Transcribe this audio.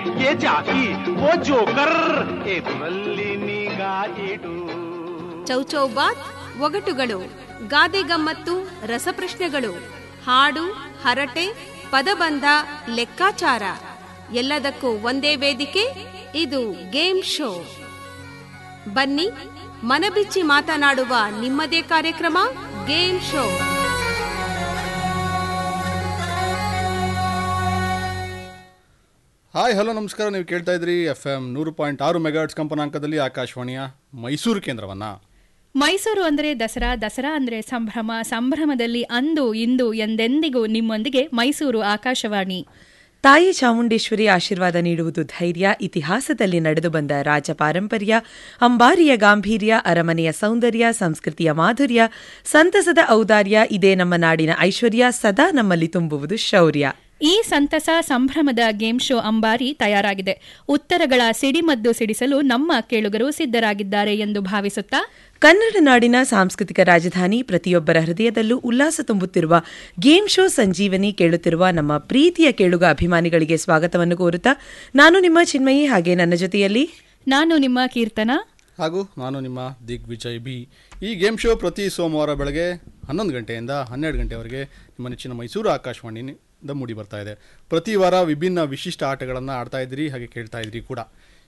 ये ಜಾಕಿ वो ಜೋಕರ್ ಎದುರಲ್ಲಿ ನಿಗಾ ಇಡು ಚೌಚೌಬಾತ್ ಒಗಟುಗಳು ಗಾದೆ ಗಮ್ಮತ್ತು ರಸಪ್ರಶ್ನೆಗಳು ಹಾಡು ಹರಟೆ ಪದಬಂಧ ಲೆಕ್ಕಾಚಾರ ಎಲ್ಲದಕ್ಕೂ ಒಂದೇ ವೇದಿಕೆ ಇದು ಗೇಮ್ ಶೋ ಬನ್ನಿ ಮನಬಿಚ್ಚಿ ಮಾತನಾಡುವ ನಿಮ್ಮದೇ ಕಾರ್ಯಕ್ರಮ ಗೇಮ್ ಶೋ ಹಾಯ್ ಹಲೋ ನಮಸ್ಕಾರ ನೀವು ಕೇಳ್ತಾ ಇದ್ರಿ ಎಫ್ ಎಂ ನೂರು ಪಾಯಿಂಟ್ ಆರು ಮೆಗಾಟ್ಸ್ ಕಂಪನಾಂಕದಲ್ಲಿ ಆಕಾಶವಾಣಿಯ ಮೈಸೂರು ಕೇಂದ್ರವನ್ನ ಮೈಸೂರು ಅಂದರೆ ದಸರಾ ದಸರಾ ಅಂದರೆ ಸಂಭ್ರಮ ಸಂಭ್ರಮದಲ್ಲಿ ಅಂದು ಇಂದು ಎಂದೆಂದಿಗೂ ನಿಮ್ಮೊಂದಿಗೆ ಮೈಸೂರು ಆಕಾಶವಾಣಿ ತಾಯಿ ಚಾಮುಂಡೇಶ್ವರಿ ಆಶೀರ್ವಾದ ನೀಡುವುದು ಧೈರ್ಯ ಇತಿಹಾಸದಲ್ಲಿ ನಡೆದು ಬಂದ ರಾಜ ಪಾರಂಪರ್ಯ ಅಂಬಾರಿಯ ಗಾಂಭೀರ್ಯ ಅರಮನೆಯ ಸೌಂದರ್ಯ ಸಂಸ್ಕೃತಿಯ ಮಾಧುರ್ಯ ಸಂತಸದ ಔದಾರ್ಯ ಇದೇ ನಮ್ಮ ನಾಡಿನ ಐಶ್ವರ್ಯ ಸದಾ ನಮ್ಮಲ್ಲಿ ತುಂಬುವುದು ಶೌರ್ಯ ಈ ಸಂತಸ ಸಂಭ್ರಮದ ಗೇಮ್ ಶೋ ಅಂಬಾರಿ ತಯಾರಾಗಿದೆ ಉತ್ತರಗಳ ಸಿಡಿಮದ್ದು ಸಿಡಿಸಲು ನಮ್ಮ ಕೇಳುಗರು ಸಿದ್ಧರಾಗಿದ್ದಾರೆ ಎಂದು ಭಾವಿಸುತ್ತಾ ಕನ್ನಡ ನಾಡಿನ ಸಾಂಸ್ಕೃತಿಕ ರಾಜಧಾನಿ ಪ್ರತಿಯೊಬ್ಬರ ಹೃದಯದಲ್ಲೂ ಉಲ್ಲಾಸ ತುಂಬುತ್ತಿರುವ ಗೇಮ್ ಶೋ ಸಂಜೀವನಿ ಕೇಳುತ್ತಿರುವ ನಮ್ಮ ಪ್ರೀತಿಯ ಕೇಳುಗ ಅಭಿಮಾನಿಗಳಿಗೆ ಸ್ವಾಗತವನ್ನು ಕೋರುತ್ತಾ ನಾನು ನಿಮ್ಮ ಚಿನ್ಮಯಿ ಹಾಗೆ ನನ್ನ ಜೊತೆಯಲ್ಲಿ ನಾನು ನಿಮ್ಮ ಕೀರ್ತನ ಹಾಗೂ ನಾನು ನಿಮ್ಮ ದಿಗ್ವಿಜಯ್ ಬಿ ಈ ಗೇಮ್ ಶೋ ಪ್ರತಿ ಸೋಮವಾರ ಬೆಳಗ್ಗೆ ಹನ್ನೊಂದು ಗಂಟೆಯಿಂದ ಹನ್ನೆರಡು ಗಂಟೆವರೆಗೆ ನಿಮ್ಮ ನೆಚ್ಚಿನ ಮೈಸೂರು ಆಕಾಶವಾಣಿಯಿಂದ ಮೂಡಿ ಬರ್ತಾ ಇದೆ ಪ್ರತಿ ವಾರ ವಿಭಿನ್ನ ವಿಶಿಷ್ಟ ಆಟಗಳನ್ನು ಆಡ್ತಾ ಇದ್ರಿ ಹಾಗೆ ಕೇಳ್ತಾ ಇದ್ರಿ ಕೂಡ